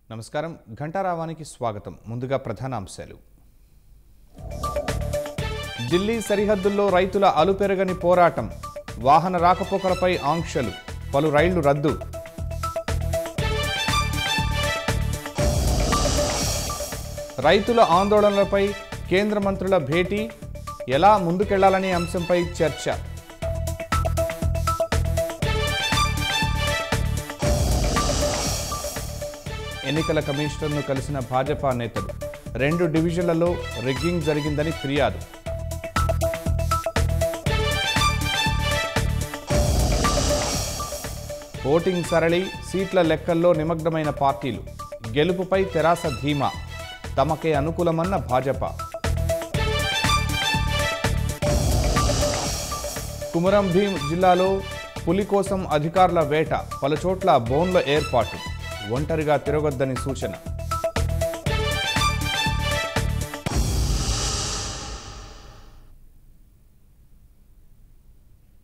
నమస్కారం ఘంటారావానికి స్వాగతం ముందుగా ప్రధానాంశాలు ఢిల్లీ సరిహద్దుల్లో రైతుల అలుపెరగని పోరాటం వాహన రాకపోకలపై ఆంక్షలు పలు రైళ్లు రద్దు రైతుల ఆందోళనలపై కేంద్ర మంత్రుల భేటీ ఎలా ముందుకెళ్లాలనే అంశంపై చర్చ ఎన్నికల కమిషనర్ను కలిసిన భాజపా నేతలు రెండు డివిజన్లలో రిగ్గింగ్ జరిగిందని ఫిర్యాదు ఓటింగ్ సరళి సీట్ల లెక్కల్లో నిమగ్నమైన పార్టీలు గెలుపుపై తెరాస ధీమా తమకే అనుకూలమన్న భాజపా కుమరం భీం జిల్లాలో పులి కోసం అధికారుల వేట పలుచోట్ల బోన్ల ఏర్పాటు ఒంటరిగా తిరగొద్దని సూచన